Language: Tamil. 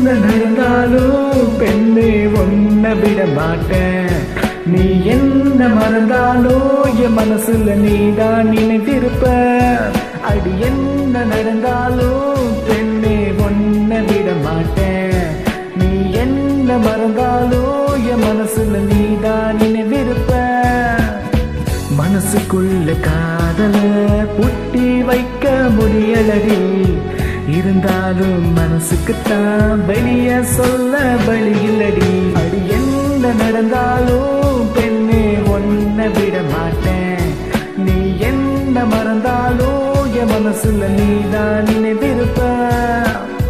என்ன நடந்தாலும் பெண்ணே ஒன்ன விட மாட்டேன் நீ என்ன மறந்தாலும் என் மனசுல நீதான் நினைத்திருப்ப அடி என்ன நடந்தாலும் பெண்ணே ஒன்ன விட மாட்டேன் நீ என்ன மறந்தாலும் என் மனசுல நீதான் நினைவிருப்ப மனசுக்குள்ள காதல புட்டி வைக்க முடியலடி இருந்தாலும் மனசுக்குத்தான் வெளிய சொல்ல வழி இல்லடி அடி என்ன நடந்தாலும் பெண்ணே ஒன்ன விட மாட்டேன் நீ என்ன மறந்தாலும் என் மனசுல நீதான் நினைவிருப்ப